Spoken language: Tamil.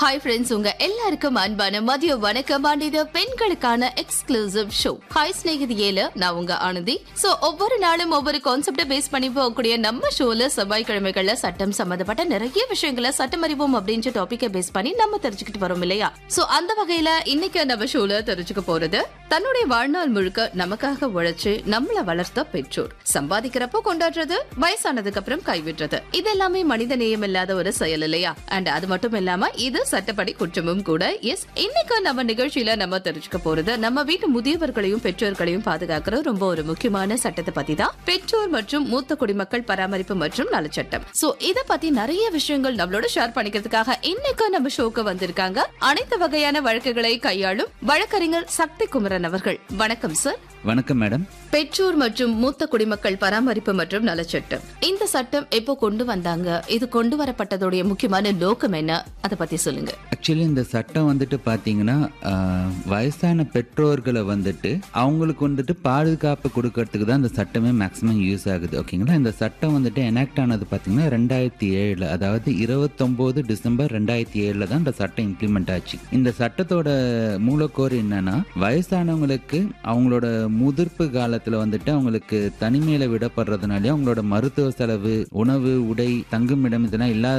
ஹாய் ஃப்ரெண்ட்ஸ் உங்க எல்லாருக்கும் அன்பான மதிய வணக்கம் and இது பெண்களுக்கான எக்ஸ்க்ளூசிவ் ஷோ ஹாய் ஸ்நேகிதியேல நான் உங்க ஆனந்தி சோ ஒவ்வொரு நாளும் ஒவ்வொரு கான்செப்ட பேஸ் பண்ணி போகக்கூடிய நம்ம ஷோல செவ்வாய்க்கிழமைகள்ல சட்டம் சம்பந்தப்பட்ட நிறைய விஷயங்களை சட்டம் அறிவோம் அப்படின்ற டாபிக்கை பேஸ் பண்ணி நம்ம தெரிஞ்சுக்கிட்டு வரோம் இல்லையா சோ அந்த வகையில இன்னைக்கு நம்ம ஷோல தெரிஞ்சுக்க போறது தன்னுடைய வாழ்நாள் முழுக்க நமக்காக உழைச்சு நம்மள வளர்த்த பெற்றோர் சம்பாதிக்கிறப்போ கொண்டாடுறது வயசானதுக்கு அப்புறம் கைவிடுறது இது எல்லாமே மனித நேயம் இல்லாத ஒரு செயல் இல்லையா அண்ட் அது மட்டும் இல்லாம இது சட்டப்படி குற்றமும் கூட எஸ் இன்னைக்கு நம்ம நிகழ்ச்சியில நம்ம தெரிஞ்சுக்க போறது நம்ம வீட்டு முதியவர்களையும் பெற்றோர்களையும் பாதுகாக்கிற ரொம்ப ஒரு முக்கியமான சட்டத்தை பத்தி தான் பெற்றோர் மற்றும் மூத்த குடிமக்கள் பராமரிப்பு மற்றும் நலச்சட்டம் சோ இத பத்தி நிறைய விஷயங்கள் நம்மளோட ஷேர் பண்ணிக்கிறதுக்காக இன்னைக்கு நம்ம ஷோக்கு வந்திருக்காங்க அனைத்து வகையான வழக்குகளை கையாளும் வழக்கறிஞர் சக்தி குமரன் அவர்கள் வணக்கம் சார் வணக்கம் மேடம் பெற்றோர் மற்றும் மூத்த குடிமக்கள் பராமரிப்பு மற்றும் நலச்சட்டம் இந்த சட்டம் எப்போ கொண்டு வந்தாங்க இது கொண்டு வரப்பட்டதுடைய முக்கியமான நோக்கம் என்ன அத பத்தி சொல்லுங்க ஆக்சுவலி இந்த சட்டம் வந்துட்டு பார்த்தீங்கன்னா ஆஹ், வயசான பெற்றோர்களை வந்துட்டு அவங்களுக்கு வந்துட்டு பாதுகாப்பு கொடுக்கறதுக்கு தான் இந்த சட்டமே மேக்ஸிமம் யூஸ் ஆகுது ஓகேங்களா இந்த சட்டம் வந்துட்டு எனாக்ட் ஆனது பார்த்தீங்கன்னா ரெண்டாயிரத்தி ஏழில் அதாவது இருபத்தொம்போது டிசம்பர் ரெண்டாயிரத்தி ஏழில் தான் இந்த சட்டம் இம்ப்ளிமெண்ட் ஆச்சு இந்த சட்டத்தோட மூலக்கோர் என்னன்னா வயசானவங்களுக்கு அவங்களோட முதிர்ப்பு காலத்தில் வந்துட்டு அவங்களுக்கு தனிமையில் விடப்படுறதுனாலே அவங்களோட மருத்துவ செலவு உணவு உடை தங்குமிடம் இதெல்லாம் இல்லாத